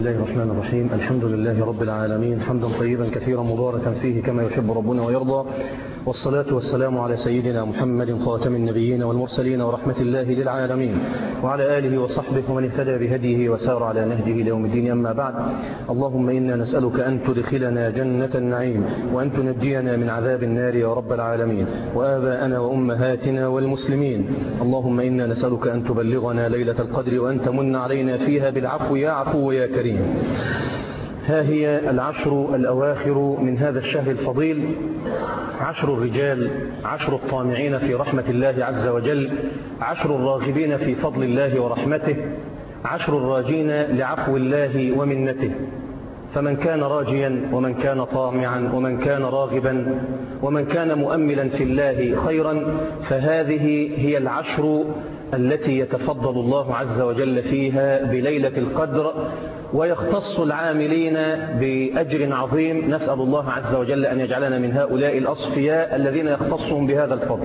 الله الرحمن الرحيم الحمد لله رب العالمين حمدا طيبا كثيرا مباركا فيه كما يحب ربنا ويرضى والصلاة والسلام على سيدنا محمد خاتم النبيين والمرسلين ورحمة الله للعالمين وعلى آله وصحبه ومن اهتدى بهديه وسار على نهجه ليوم الدين أما بعد اللهم إنا نسألك أن تدخلنا جنة النعيم وأن تنجينا من عذاب النار يا رب العالمين وآباءنا وأمهاتنا والمسلمين اللهم إنا نسألك أن تبلغنا ليلة القدر وأن تمن علينا فيها بالعفو يا عفو يا كريم ها هي العشر الأواخر من هذا الشهر الفضيل عشر الرجال عشر الطامعين في رحمة الله عز وجل عشر الراغبين في فضل الله ورحمته عشر الراجين لعفو الله ومنته فمن كان راجيا ومن كان طامعا ومن كان راغبا ومن كان مؤملا في الله خيرا فهذه هي العشر التي يتفضل الله عز وجل فيها بليلة القدر ويختص العاملين بأجر عظيم نسأل الله عز وجل أن يجعلنا من هؤلاء الأصفياء الذين يختصهم بهذا الفضل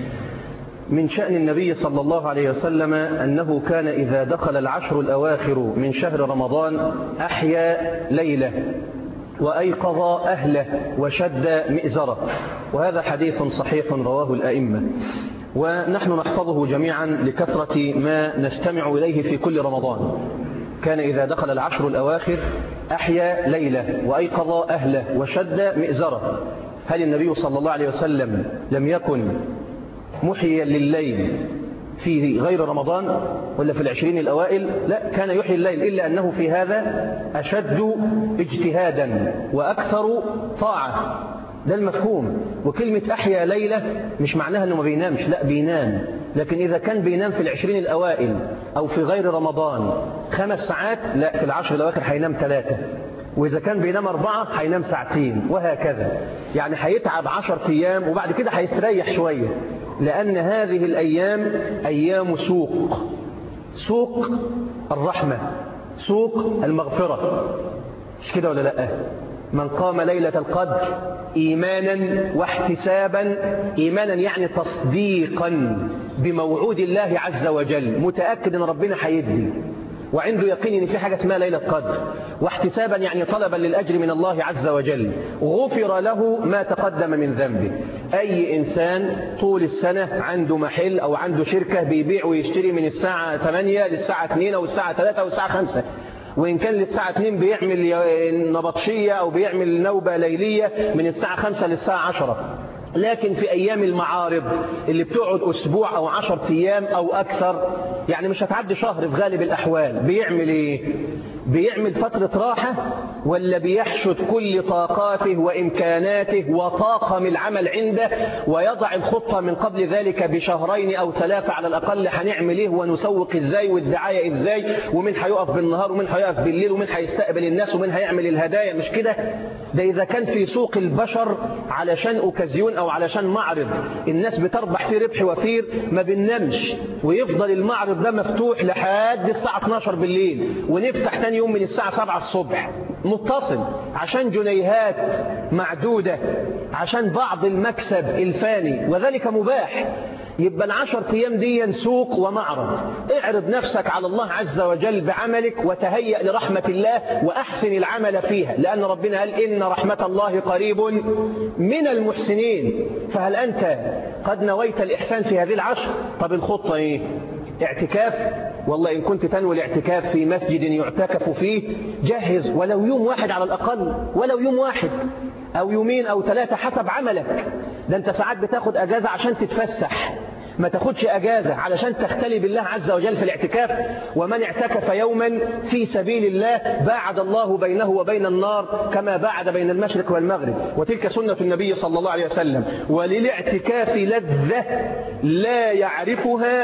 من شأن النبي صلى الله عليه وسلم أنه كان إذا دخل العشر الأواخر من شهر رمضان أحيا ليلة وأيقظ أهله وشد مئزره وهذا حديث صحيح رواه الأئمة ونحن نحفظه جميعا لكثرة ما نستمع إليه في كل رمضان كان إذا دخل العشر الأواخر أحيا ليلة وأيقظ أهله وشد مئزره هل النبي صلى الله عليه وسلم لم يكن محيا لليل في غير رمضان ولا في العشرين الأوائل لا كان يحيي الليل إلا أنه في هذا أشد اجتهادا وأكثر طاعة ده المفهوم وكلمة أحيا ليلة مش معناها أنه ما بينامش لا بينام لكن إذا كان بينام في العشرين الأوائل أو في غير رمضان خمس ساعات لا في العشر الأواخر هينام ثلاثة وإذا كان بينام أربعة هينام ساعتين وهكذا يعني هيتعب عشر أيام وبعد كده هيستريح شوية لأن هذه الأيام أيام سوق سوق الرحمة سوق المغفرة مش كده ولا لأ من قام ليلة القدر إيمانا واحتسابا إيمانا يعني تصديقا بموعود الله عز وجل متأكد أن ربنا هيدي وعنده يقين ان في حاجة اسمها ليلة قدر واحتسابا يعني طلبا للأجر من الله عز وجل غفر له ما تقدم من ذنبه أي إنسان طول السنة عنده محل أو عنده شركة بيبيع ويشتري من الساعة 8 للساعة 2 أو الساعة 3 أو الساعة 5 وإن كان للساعة 2 بيعمل نبطشية أو بيعمل نوبة ليلية من الساعة 5 للساعة 10 لكن في أيام المعارض اللي بتقعد أسبوع أو عشر أيام أو أكثر يعني مش هتعدي شهر في غالب الأحوال بيعمل إيه؟ بيعمل فترة راحة ولا بيحشد كل طاقاته وإمكاناته وطاقم العمل عنده ويضع الخطة من قبل ذلك بشهرين أو ثلاثة على الأقل هنعمل إيه ونسوق إزاي والدعاية إزاي ومن هيقف بالنهار ومن هيقف بالليل ومن هيستقبل الناس ومن هيعمل الهدايا مش كده ده إذا كان في سوق البشر علشان أوكازيون أو علشان معرض الناس بتربح فيه ربح وفير ما بننامش ويفضل المعرض ده مفتوح لحد الساعة 12 بالليل ونفتح تاني يوم من الساعة 7 الصبح متصل عشان جنيهات معدودة عشان بعض المكسب الفاني وذلك مباح يبقى العشر أيام دي سوق ومعرض اعرض نفسك على الله عز وجل بعملك وتهيأ لرحمة الله وأحسن العمل فيها لأن ربنا قال إن رحمة الله قريب من المحسنين فهل أنت قد نويت الإحسان في هذه العشر طب الخطة إيه اعتكاف والله إن كنت تنوي الاعتكاف في مسجد يعتكف فيه جهز ولو يوم واحد على الأقل ولو يوم واحد أو يومين أو ثلاثة حسب عملك ده أنت ساعات بتاخد أجازة عشان تتفسح ما تاخدش أجازة علشان تختلي بالله عز وجل في الاعتكاف ومن اعتكف يوما في سبيل الله باعد الله بينه وبين النار كما باعد بين المشرق والمغرب وتلك سنة النبي صلى الله عليه وسلم وللاعتكاف لذة لا يعرفها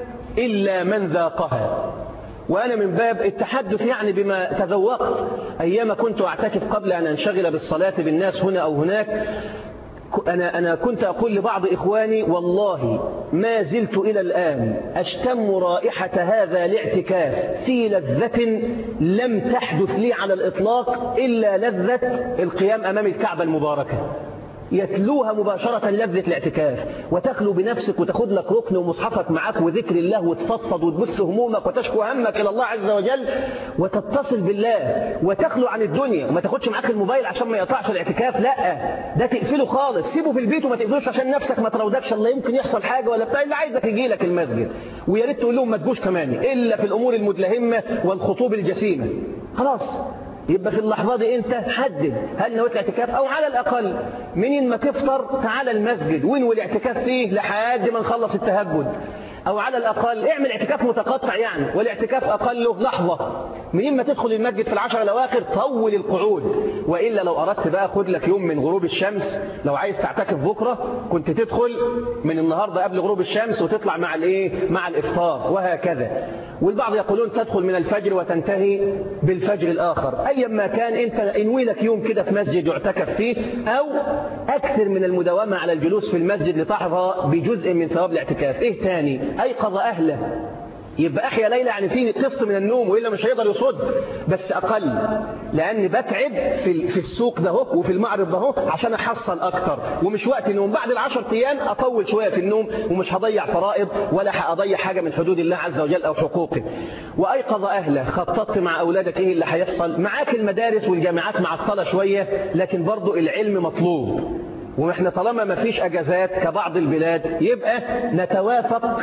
إلا من ذاقها وأنا من باب التحدث يعني بما تذوقت أيام كنت أعتكف قبل أن أنشغل بالصلاة بالناس هنا أو هناك أنا, أنا كنت أقول لبعض إخواني والله ما زلت إلى الآن أشتم رائحة هذا الاعتكاف في لذة لم تحدث لي على الإطلاق إلا لذة القيام أمام الكعبة المباركة يتلوها مباشرة لذة الاعتكاف وتخلو بنفسك وتاخد لك ركن ومصحفك معك وذكر الله وتفضفض وتبث همومك وتشكو همك إلى الله عز وجل وتتصل بالله وتخلو عن الدنيا وما تاخدش معاك الموبايل عشان ما يقطعش الاعتكاف لا ده تقفله خالص سيبه في البيت وما تقفلوش عشان نفسك ما تراودكش الله يمكن يحصل حاجة ولا بتاع اللي عايزك يجي لك المسجد ويا ريت تقول لهم ما تجوش كمان إلا في الأمور المدلهمة والخطوب الجسيمة خلاص يبقى في اللحظة دي انت حدد هل نويت الاعتكاف او على الاقل منين ما تفطر تعالى المسجد وين الاعتكاف فيه لحد ما نخلص التهجد او على الاقل اعمل اعتكاف متقطع يعني والاعتكاف اقله لحظة منين ما تدخل المسجد في العشر الاواخر طول القعود والا لو اردت بقى خد لك يوم من غروب الشمس لو عايز تعتكف بكرة كنت تدخل من النهاردة قبل غروب الشمس وتطلع مع الايه مع الافطار وهكذا والبعض يقولون تدخل من الفجر وتنتهي بالفجر الآخر أيا ما كان أنت انوي لك يوم كده في مسجد يعتكف فيه أو أكثر من المداومة على الجلوس في المسجد لتحظى بجزء من ثواب الاعتكاف إيه تاني أيقظ أهله يبقى أحيا ليلة يعني فيه قسط من النوم وإلا مش هيقدر يصد بس أقل لأن بتعب في في السوق ده وفي المعرض ده عشان أحصل أكتر ومش وقت النوم بعد العشر أيام أطول شوية في النوم ومش هضيع فرائض ولا هضيع حاجة من حدود الله عز وجل أو حقوقه وأيقظ أهله خططت مع أولادك إيه اللي هيحصل معاك المدارس والجامعات معطلة شوية لكن برضو العلم مطلوب واحنا طالما ما فيش اجازات كبعض البلاد يبقى نتوافق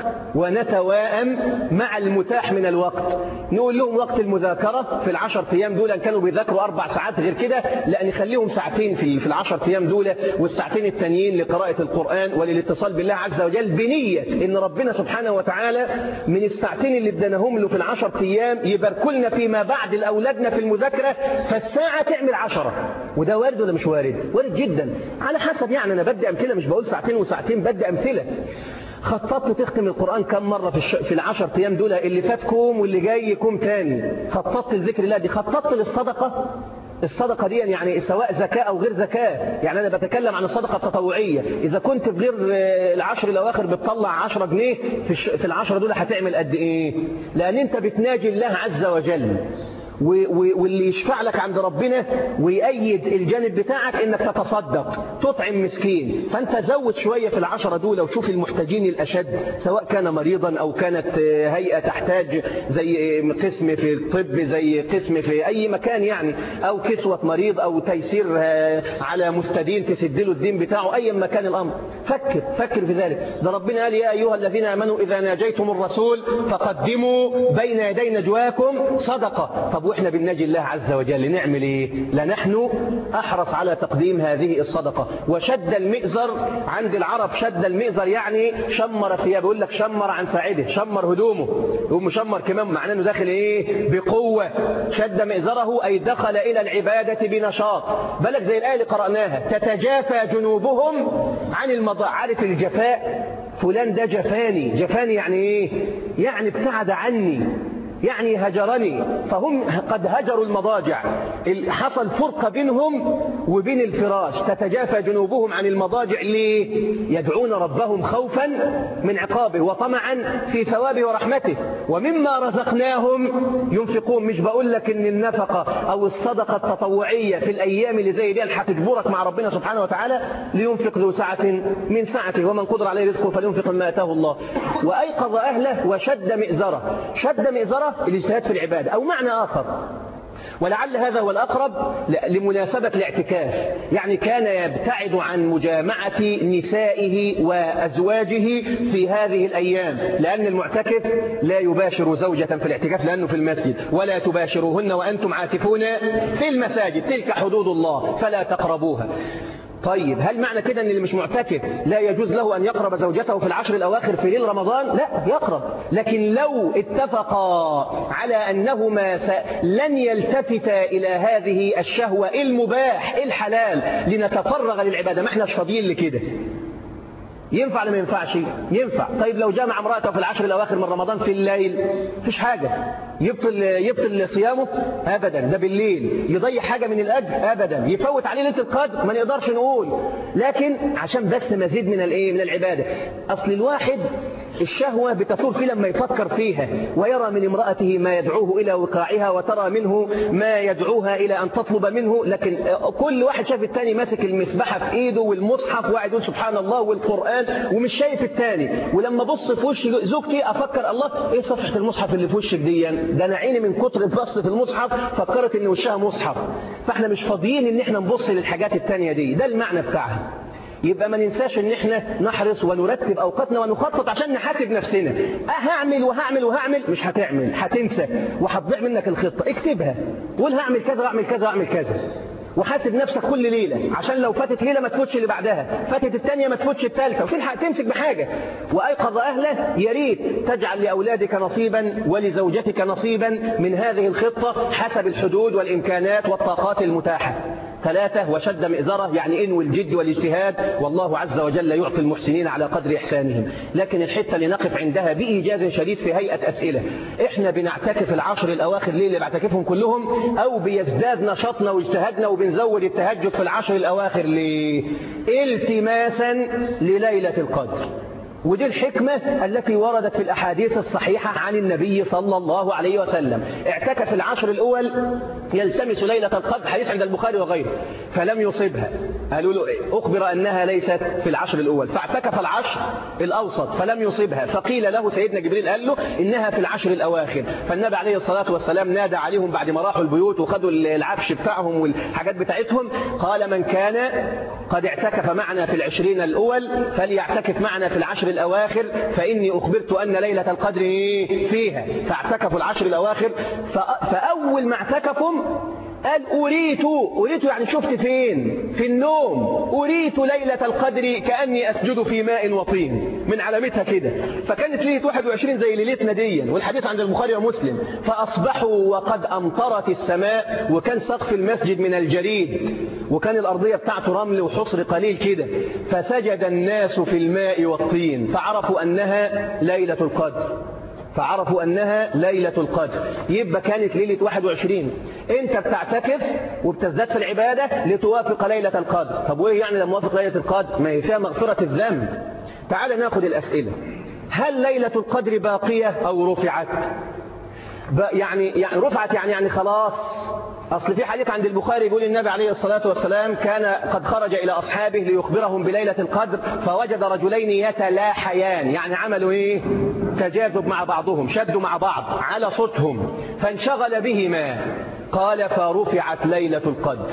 ونتواءم مع المتاح من الوقت نقول لهم وقت المذاكرة في العشر ايام دول ان كانوا بيذاكروا اربع ساعات غير كده لا نخليهم ساعتين في في العشر ايام دول والساعتين التانيين لقراءة القرآن وللاتصال بالله عز وجل بنية ان ربنا سبحانه وتعالى من الساعتين اللي اداناهم له في العشر ايام يباركلنا فيما بعد لاولادنا في المذاكرة فالساعة تعمل عشرة وده وارد ولا مش وارد وارد جدا على حسب يعني أنا بدي أمثلة مش بقول ساعتين وساعتين بدي أمثلة خططت تختم القرآن كم مرة في, الش... في العشر أيام دول اللي فاتكم واللي جاي يكم تاني خططت لذكر الله دي خططت للصدقة الصدقة دي يعني سواء زكاة أو غير زكاة يعني أنا بتكلم عن الصدقة التطوعية إذا كنت في غير العشر الأواخر بتطلع 10 جنيه في, الش... في العشرة دول هتعمل قد إيه لأن أنت بتناجي الله عز وجل واللي يشفع لك عند ربنا ويأيد الجانب بتاعك انك تتصدق تطعم مسكين فانت زود شوية في العشرة دول وشوف المحتاجين الأشد سواء كان مريضا أو كانت هيئة تحتاج زي قسم في الطب زي قسم في أي مكان يعني أو كسوة مريض أو تيسير على مستدين تسد له الدين بتاعه أي مكان الأمر فكر فكر في ذلك ده ربنا قال يا أيها الذين آمنوا إذا ناجيتم الرسول فقدموا بين يدي نجواكم صدقة طب واحنا بنناجي الله عز وجل نعمل ايه لنحن احرص على تقديم هذه الصدقة وشد المئزر عند العرب شد المئزر يعني شمر ثيابه يقول لك شمر عن ساعده شمر هدومه يقول مشمر كمان معناه انه داخل ايه بقوة شد مئزره اي دخل الى العبادة بنشاط بالك زي الايه اللي قرأناها تتجافى جنوبهم عن المضاء عارف الجفاء فلان ده جفاني جفاني يعني ايه يعني ابتعد عني يعني هجرني فهم قد هجروا المضاجع حصل فرقة بينهم وبين الفراش تتجافى جنوبهم عن المضاجع ليه يدعون ربهم خوفا من عقابه وطمعا في ثوابه ورحمته ومما رزقناهم ينفقون مش بقول لك ان النفقة او الصدقة التطوعية في الايام اللي زي دي هتجبرك مع ربنا سبحانه وتعالى لينفق ذو سعة من سعته ومن قدر عليه رزقه فلينفق ما اتاه الله وايقظ اهله وشد مئزره شد مئزره الاجتهاد في العبادة أو معنى آخر ولعل هذا هو الأقرب لمناسبة الاعتكاف يعني كان يبتعد عن مجامعة نسائه وأزواجه في هذه الأيام لأن المعتكف لا يباشر زوجة في الاعتكاف لأنه في المسجد ولا تباشروهن وأنتم عاكفون في المساجد تلك حدود الله فلا تقربوها طيب هل معنى كده ان اللي مش معتكف لا يجوز له ان يقرب زوجته في العشر الاواخر في ليل رمضان لا يقرب لكن لو اتفقا على انهما س... لن يلتفتا الى هذه الشهوة المباح الحلال لنتفرغ للعبادة ما احناش فاضيين لكده ينفع ولا ما ينفعش ينفع طيب لو جامع امرأته في العشر الأواخر من رمضان في الليل مفيش حاجة يبطل يبطل صيامه أبدا ده بالليل يضيع حاجة من الأجر أبدا يفوت عليه ليلة القدر ما نقدرش نقول لكن عشان بس مزيد من الايه من العبادة أصل الواحد الشهوة بتثور فيه لما يفكر فيها ويرى من امرأته ما يدعوه إلى وقاعها وترى منه ما يدعوها إلى أن تطلب منه لكن كل واحد شاف التاني ماسك المسبحة في إيده والمصحف وقاعد يقول سبحان الله والقرآن ومش شايف التاني ولما بص في وش زوجتي أفكر الله إيه صفحة المصحف اللي في وشك دي ده أنا عيني من كتر البص في المصحف فكرت إن وشها مصحف فإحنا مش فاضيين إن إحنا نبص للحاجات التانية دي ده المعنى بتاعها يبقى ما ننساش ان احنا نحرص ونرتب اوقاتنا ونخطط عشان نحاسب نفسنا هعمل وهعمل وهعمل مش هتعمل هتنسى وهتضيع منك الخطه اكتبها قول هعمل كذا واعمل كذا واعمل كذا وحاسب نفسك كل ليلة عشان لو فاتت ليلة ما تفوتش اللي بعدها فاتت الثانية ما تفوتش الثالثة وتلحق تمسك بحاجة وأيقظ أهله يا ريت تجعل لأولادك نصيبا ولزوجتك نصيبا من هذه الخطة حسب الحدود والإمكانات والطاقات المتاحة ثلاثة وشد مئزرة يعني إنو الجد والاجتهاد والله عز وجل يعطي المحسنين على قدر إحسانهم لكن الحتة اللي نقف عندها بإيجاز شديد في هيئة أسئلة إحنا بنعتكف العشر الأواخر ليه اللي بعتكفهم كلهم أو بيزداد نشاطنا واجتهادنا وبنزود التهجد في العشر الأواخر ليه التماسا لليلة القدر ودي الحكمة التي وردت في الأحاديث الصحيحة عن النبي صلى الله عليه وسلم اعتكف العشر الأول يلتمس ليلة القدر حديث عند البخاري وغيره فلم يصبها قالوا له أخبر أنها ليست في العشر الأول فاعتكف العشر الأوسط فلم يصبها فقيل له سيدنا جبريل قال له إنها في العشر الأواخر فالنبي عليه الصلاة والسلام نادى عليهم بعد ما راحوا البيوت وخدوا العفش بتاعهم والحاجات بتاعتهم قال من كان قد اعتكف معنا في العشرين الأول فليعتكف معنا في العشر الأواخر فإني أخبرت أن ليلة القدر فيها فاعتكفوا العشر الأواخر فأول ما اعتكفوا قال أريت أريت يعني شفت فين في النوم أريت ليلة القدر كأني أسجد في ماء وطين من علامتها كده فكانت ليلة 21 زي ليلتنا دي والحديث عند البخاري ومسلم فأصبحوا وقد أمطرت السماء وكان سقف المسجد من الجريد وكان الأرضية بتاعته رمل وحصر قليل كده فسجد الناس في الماء والطين فعرفوا أنها ليلة القدر فعرفوا أنها ليلة القدر يبقى كانت ليلة 21 أنت بتعتكف وبتزداد في العبادة لتوافق ليلة القدر طب وإيه يعني لما موافق ليلة القدر ما هي فيها مغفرة الذنب تعال ناخد الأسئلة هل ليلة القدر باقية أو رفعت يعني يعني رفعت يعني يعني خلاص أصل في حديث عند البخاري يقول النبي عليه الصلاة والسلام كان قد خرج إلى أصحابه ليخبرهم بليلة القدر فوجد رجلين يتلاحيان يعني عملوا إيه تجاذب مع بعضهم شدوا مع بعض على صوتهم فانشغل بهما قال فرفعت ليلة القدر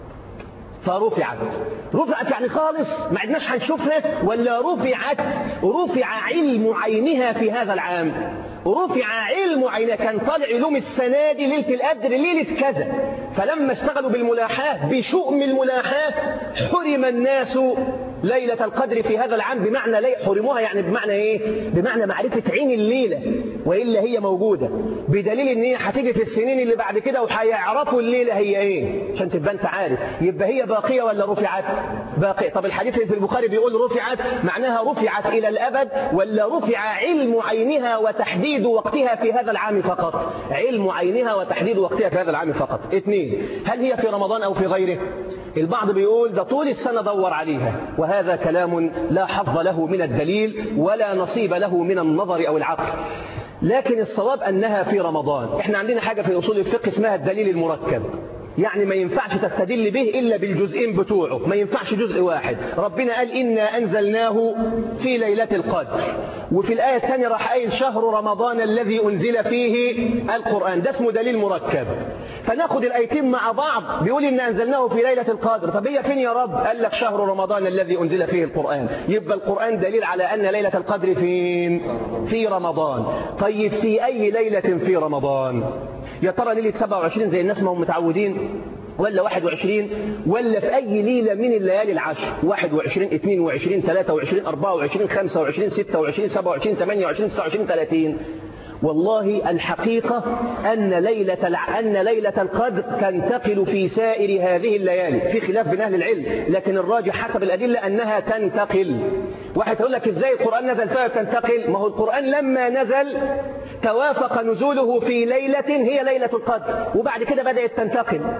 فرفعت رفعت يعني خالص ما عدناش هنشوفها ولا رفعت رفع علم عينها في هذا العام رفع علم عينها كان طالع علوم السنة دي ليلة القدر ليلة كذا فلما اشتغلوا بالملاحاة بشؤم الملاحاة حرم الناس ليلة القدر في هذا العام بمعنى لي حرموها يعني بمعنى ايه بمعنى معرفة عين الليلة وإلا هي موجودة بدليل ان هي هتيجي في السنين اللي بعد كده وهيعرفوا الليلة هي ايه عشان تبقى انت عارف يبقى هي باقية ولا رفعت باقية طب الحديث اللي في البخاري بيقول رفعت معناها رفعت إلى الأبد ولا رفع علم عينها وتحديد وقتها في هذا العام فقط علم عينها وتحديد وقتها في هذا العام فقط اثنين هل هي في رمضان أو في غيره البعض بيقول ده طول السنة دور عليها وهذا كلام لا حظ له من الدليل ولا نصيب له من النظر أو العقل لكن الصواب أنها في رمضان احنا عندنا حاجة في أصول الفقه اسمها الدليل المركب يعني ما ينفعش تستدل به إلا بالجزئين بتوعه ما ينفعش جزء واحد ربنا قال إنا أنزلناه في ليلة القدر وفي الآية الثانية راح قايل شهر رمضان الذي أنزل فيه القرآن ده اسمه دليل مركب فناخد الآيتين مع بعض بيقول إن أنزلناه في ليلة القدر طب هي فين يا رب قال لك شهر رمضان الذي أنزل فيه القرآن يبقى القرآن دليل على أن ليلة القدر فين في رمضان طيب في أي ليلة في رمضان يا ترى ليلة 27 زي الناس ما هم متعودين ولا 21 ولا في أي ليلة من الليالي العشر 21 22 23 24 25 26 27 28 29 30 والله الحقيقة أن ليلة أن ليلة القدر تنتقل في سائر هذه الليالي في خلاف بين أهل العلم لكن الراجح حسب الأدلة أنها تنتقل واحد يقول لك إزاي القرآن نزل فيها تنتقل ما هو القرآن لما نزل توافق نزوله في ليلة هي ليلة القدر وبعد كده بدأت تنتقل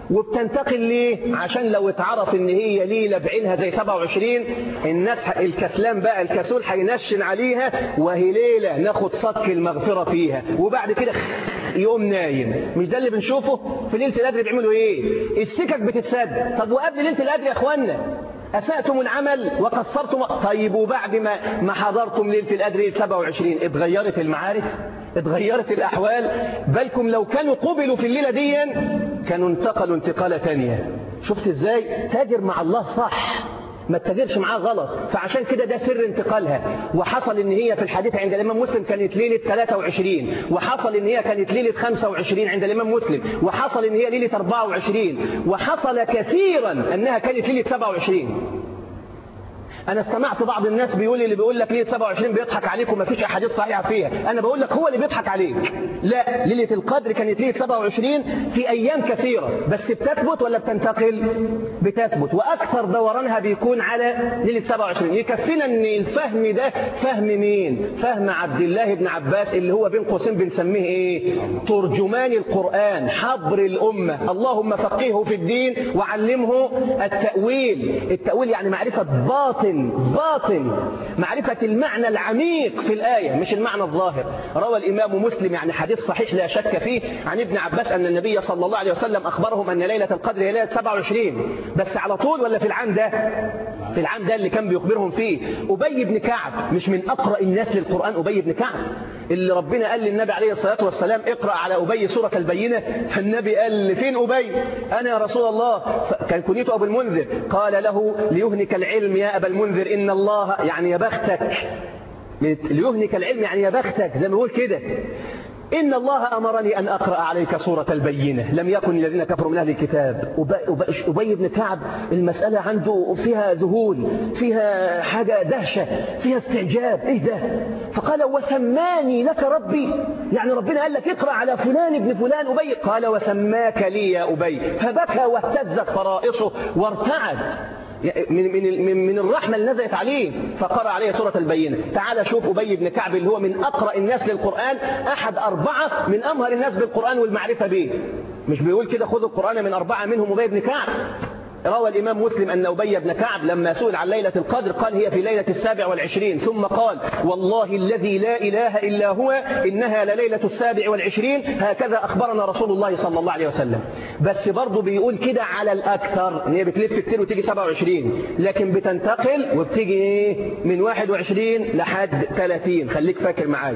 وبتنتقل ليه عشان لو اتعرف ان هي ليله بعينها زي 27 الناس الكسلان بقى الكسول هينشن عليها وهي ليله ناخد صك المغفره فيها وبعد كده يقوم نايم مش ده اللي بنشوفه في ليله القدر بيعملوا ايه السكك بتتسد طب وقبل ليله القدر يا اخوانا أسأتم العمل وقصرتم طيب وبعد ما ما حضرتم ليلة القدر 27 اتغيرت المعارف اتغيرت الأحوال بالكم لو كانوا قبلوا في الليلة دي كانوا انتقلوا انتقالة تانية شفت ازاي تاجر مع الله صح ما تتاجرش معاه غلط فعشان كده ده سر انتقالها وحصل ان هي في الحديث عند الامام مسلم كانت ليله 23 وحصل ان هي كانت ليله 25 عند الامام مسلم وحصل ان هي ليله 24 وحصل كثيرا انها كانت ليله 27 انا استمعت بعض الناس بيقول لي اللي بيقول لك ليله 27 بيضحك عليك وما فيش احاديث صحيحه فيها انا بقول لك هو اللي بيضحك عليك لا ليله القدر كانت ليله 27 في ايام كثيره بس بتثبت ولا بتنتقل بتثبت واكثر دورانها بيكون على ليله 27 يكفينا ان الفهم ده فهم مين فهم عبد الله بن عباس اللي هو بين قوسين بنسميه ايه ترجمان القران حبر الامه اللهم فقهه في الدين وعلمه التاويل التاويل يعني معرفه باطن باطن معرفة المعنى العميق في الآية مش المعنى الظاهر روى الإمام مسلم يعني حديث صحيح لا شك فيه عن ابن عباس أن النبي صلى الله عليه وسلم أخبرهم أن ليلة القدر هي ليلة 27 بس على طول ولا في العام ده في العام ده اللي كان بيخبرهم فيه أبي بن كعب مش من أقرأ الناس للقرآن أبي بن كعب اللي ربنا قال للنبي عليه الصلاة والسلام اقرأ على أبي سورة البينة فالنبي قال فين أبي أنا يا رسول الله كان كنيت أبو المنذر قال له ليهنك العلم يا أبا المنذر إن الله يعني يا بختك ليهنك العلم يعني يا بختك زي ما يقول كده إن الله أمرني أن أقرأ عليك سورة البينة لم يكن الذين كفروا من أهل الكتاب أبي بن كعب المسألة عنده فيها ذهول فيها حاجة دهشة فيها استعجاب إيه ده فقال وسماني لك ربي يعني ربنا قال لك اقرأ على فلان ابن فلان أبي قال وسماك لي يا أبي فبكى واهتزت فرائصه وارتعد من من من الرحمه اللي نزلت عليه فقرأ عليه سوره البينه تعال شوف ابي بن كعب اللي هو من اقرا الناس للقران احد اربعه من امهر الناس بالقران والمعرفه به مش بيقول كده خذوا القران من اربعه منهم ابي بن كعب روى الإمام مسلم أن أبي بن كعب لما سئل عن ليلة القدر قال هي في ليلة السابع والعشرين ثم قال والله الذي لا إله إلا هو إنها لليلة السابع والعشرين هكذا أخبرنا رسول الله صلى الله عليه وسلم بس برضه بيقول كده على الأكثر إن هي بتلف كتير وتيجي 27 لكن بتنتقل وبتيجي من 21 لحد 30 خليك فاكر معايا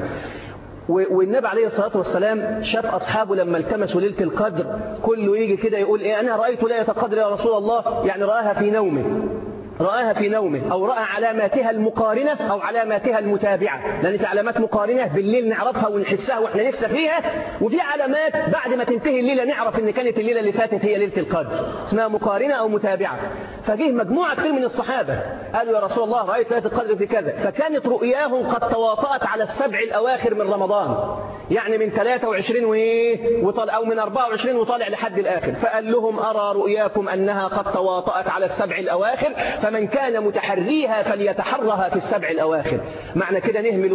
والنبي عليه الصلاة والسلام شاف أصحابه لما التمسوا ليلة القدر كله يجي كده يقول إيه أنا رأيت ليلة القدر يا رسول الله يعني رآها في نومه رآها في نومه أو رأى علاماتها المقارنة أو علاماتها المتابعة لأن في علامات مقارنة بالليل نعرفها ونحسها وإحنا لسه فيها وفي علامات بعد ما تنتهي الليلة نعرف إن كانت الليلة اللي فاتت هي ليلة القدر اسمها مقارنة أو متابعة فجه مجموعة كثير من الصحابة قالوا يا رسول الله رأيت ليلة القدر في كذا فكانت رؤياهم قد تواطأت على السبع الأواخر من رمضان يعني من 23 وإيه وطالع أو من 24 وطالع لحد الآخر فقال لهم أرى رؤياكم أنها قد تواطأت على السبع الأواخر فمن كان متحريها فليتحرها في السبع الأواخر معنى كده نهمل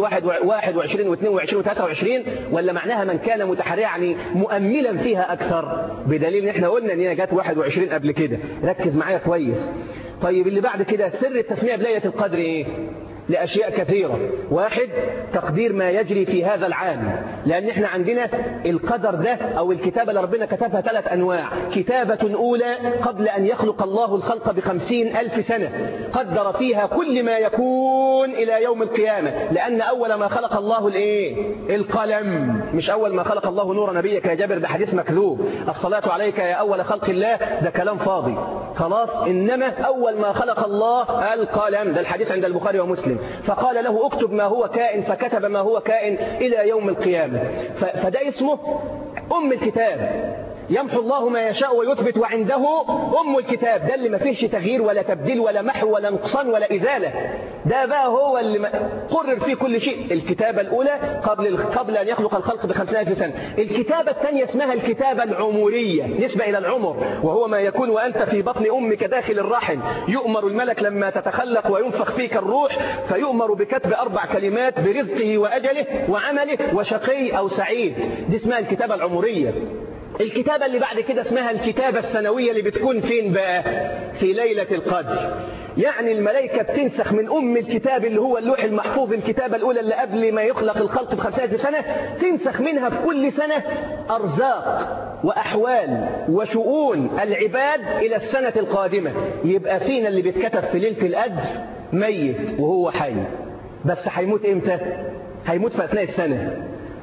21 و22 و23 ولا معناها من كان متحريها يعني مؤملا فيها أكثر بدليل ان احنا قلنا ان هي جت 21 قبل كده ركز معايا كويس طيب اللي بعد كده سر التسمية بليلة القدر ايه لأشياء كثيرة واحد تقدير ما يجري في هذا العام لأن احنا عندنا القدر ده أو الكتابة اللي ربنا كتبها ثلاث أنواع كتابة أولى قبل أن يخلق الله الخلق بخمسين ألف سنة قدر فيها كل ما يكون إلى يوم القيامة لأن أول ما خلق الله الإيه؟ القلم مش أول ما خلق الله نور نبيك يا جابر ده حديث مكذوب الصلاة عليك يا أول خلق الله ده كلام فاضي خلاص إنما أول ما خلق الله القلم ده الحديث عند البخاري ومسلم فقال له اكتب ما هو كائن فكتب ما هو كائن إلى يوم القيامة فده اسمه أم الكتاب يمحو الله ما يشاء ويثبت وعنده أم الكتاب ده اللي ما فيهش تغيير ولا تبديل ولا محو ولا نقصان ولا إزالة ده بقى هو اللي قرر فيه كل شيء الكتابة الأولى قبل قبل أن يخلق الخلق بخمسين ألف سنة الكتابة الثانية اسمها الكتابة العمرية نسبة إلى العمر وهو ما يكون وأنت في بطن أمك داخل الرحم يؤمر الملك لما تتخلق وينفخ فيك الروح فيؤمر بكتب أربع كلمات برزقه وأجله وعمله وشقي أو سعيد دي اسمها الكتابة العمرية الكتابة اللي بعد كده اسمها الكتابة السنوية اللي بتكون فين بقى في ليلة القدر يعني الملائكة بتنسخ من أم الكتاب اللي هو اللوح المحفوظ الكتابة الأولى اللي قبل ما يخلق الخلق بخمسة سنة تنسخ منها في كل سنة أرزاق وأحوال وشؤون العباد إلى السنة القادمة يبقى فينا اللي بيتكتب في ليلة القدر ميت وهو حي بس هيموت امتى هيموت في أثناء السنة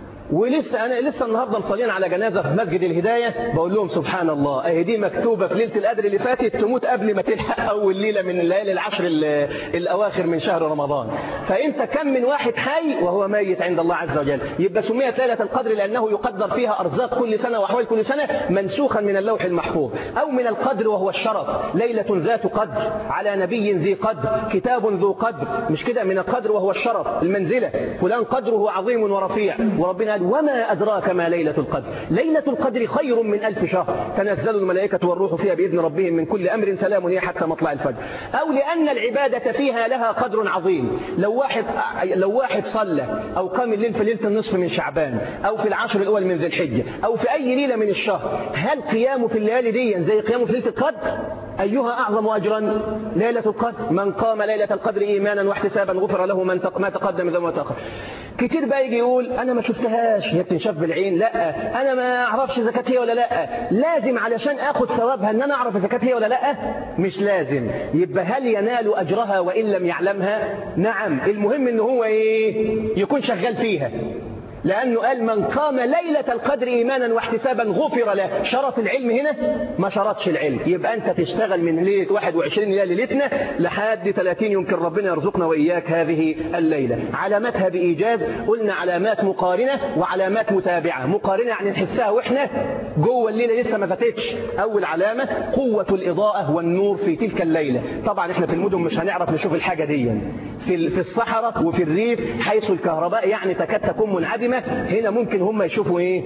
ولسه انا لسه النهارده مصلين على جنازه في مسجد الهدايه بقول لهم سبحان الله اهي دي مكتوبه في ليله القدر اللي فاتت تموت قبل ما تلحق اول ليله من الليالي العشر الاواخر من شهر رمضان فانت كم من واحد حي وهو ميت عند الله عز وجل يبقى سميت ليله القدر لانه يقدر فيها ارزاق كل سنه واحوال كل سنه منسوخا من اللوح المحفوظ او من القدر وهو الشرف ليله ذات قدر على نبي ذي قدر كتاب ذو قدر مش كده من القدر وهو الشرف المنزله فلان قدره عظيم ورفيع وربنا قال وما أدراك ما ليلة القدر ليلة القدر خير من ألف شهر تنزل الملائكة والروح فيها بإذن ربهم من كل أمر سلام هي حتى مطلع الفجر أو لأن العبادة فيها لها قدر عظيم لو واحد لو واحد صلى أو قام الليل في ليلة النصف من شعبان أو في العشر الأول من ذي الحجة أو في أي ليلة من الشهر هل قيامه في الليالي دي زي قيامه في ليلة القدر أيها أعظم أجرا ليلة القدر من قام ليلة القدر إيمانا واحتسابا غفر له من ما تقدم ذنبه وما تأخر كتير بقى يجي يقول أنا ما شفتهاش هي بتنشاف بالعين لا أنا ما أعرفش إذا كانت هي ولا لا لازم علشان آخد ثوابها أن أنا أعرف إذا كانت هي ولا لا مش لازم يبقى هل ينال أجرها وإن لم يعلمها نعم المهم إن هو إيه يكون شغال فيها لأنه قال من قام ليلة القدر إيمانا واحتسابا غفر له شرط العلم هنا ما شرطش العلم يبقى أنت تشتغل من ليلة 21 إلى ليلتنا لحد 30 يمكن ربنا يرزقنا وإياك هذه الليلة علاماتها بإيجاز قلنا علامات مقارنة وعلامات متابعة مقارنة يعني نحسها وإحنا جوه الليلة لسه ما فاتتش أول علامة قوة الإضاءة والنور في تلك الليلة طبعا إحنا في المدن مش هنعرف نشوف الحاجة دي في في الصحراء وفي الريف حيث الكهرباء يعني تكاد تكون منعدمة هنا ممكن هم يشوفوا ايه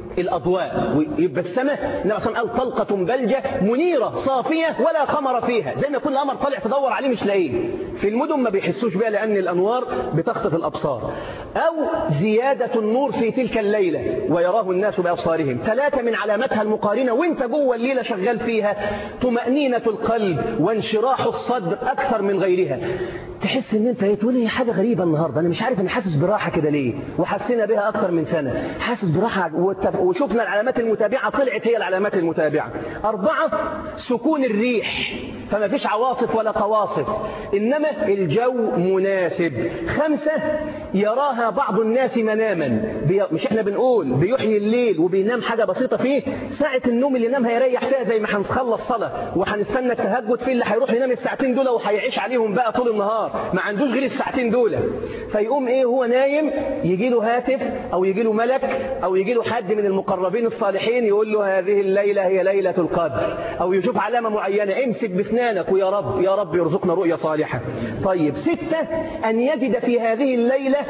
الأضواء ويبقى السماء إنما أصلا قال طلقة بلجة منيرة صافية ولا قمر فيها زي ما يكون القمر طالع تدور عليه مش لاقيه في المدن ما بيحسوش بها لأن الأنوار بتخطف الأبصار أو زيادة النور في تلك الليلة ويراه الناس بأبصارهم ثلاثة من علاماتها المقارنة وانت جوه الليلة شغال فيها طمأنينة القلب وانشراح الصدر أكثر من غيرها تحس ان انت تقول هي حاجه غريبه النهارده انا مش عارف انا حاسس براحه كده ليه وحسينا بها اكتر من سنه حاسس براحه وشفنا العلامات المتابعه طلعت هي العلامات المتابعه اربعه سكون الريح فما فيش عواصف ولا قواصف انما الجو مناسب خمسه يراها بعض الناس مناما بي... مش احنا بنقول بيحيي الليل وبينام حاجه بسيطه فيه ساعه النوم اللي نام هيريح فيها زي ما هنخلص صلاه وهنستنى التهجد في اللي هيروح ينام الساعتين دول وهيعيش عليهم بقى طول النهار ما عندوش غير الساعتين دول فيقوم ايه هو نايم يجي له هاتف او يجي له ملك او يجي له حد من المقربين الصالحين يقول له هذه الليله هي ليله القدر او يشوف علامه معينه امسك باسنانك ويا رب يا رب يرزقنا رؤيه صالحه طيب سته ان يجد في هذه الليله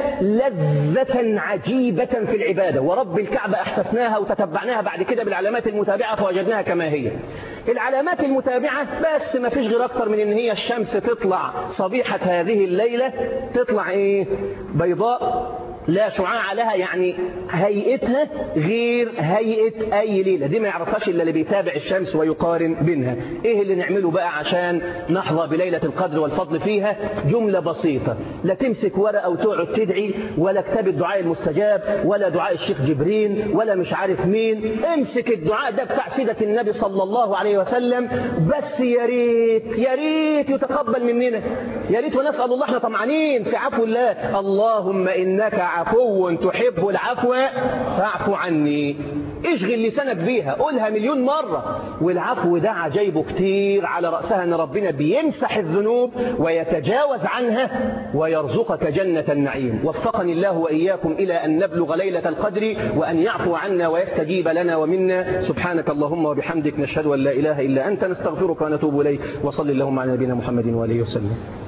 لذه عجيبه في العباده ورب الكعبه احسسناها وتتبعناها بعد كده بالعلامات المتابعه فوجدناها كما هي العلامات المتابعه بس ما فيش غير اكتر من ان هي الشمس تطلع صبيحه هذه الليلة تطلع ايه بيضاء لا شعاع لها يعني هيئتها غير هيئة أي ليلة دي ما يعرفهاش إلا اللي بيتابع الشمس ويقارن بينها إيه اللي نعمله بقى عشان نحظى بليلة القدر والفضل فيها جملة بسيطة لا تمسك ورقة أو تقعد تدعي ولا كتاب الدعاء المستجاب ولا دعاء الشيخ جبرين ولا مش عارف مين امسك الدعاء ده بتاع سيدة النبي صلى الله عليه وسلم بس يا ريت يا ريت يتقبل مننا يا ريت ونسأل الله احنا طمعانين في عفو الله اللهم إنك عفو تحب العفو فاعف عني اشغل لسانك بيها قولها مليون مرة والعفو ده عجيبه كتير على رأسها أن ربنا بيمسح الذنوب ويتجاوز عنها ويرزقك جنة النعيم وفقني الله وإياكم إلى أن نبلغ ليلة القدر وأن يعفو عنا ويستجيب لنا ومنا سبحانك اللهم وبحمدك نشهد أن لا إله إلا أنت نستغفرك ونتوب إليك وصل اللهم على نبينا محمد وآله وسلم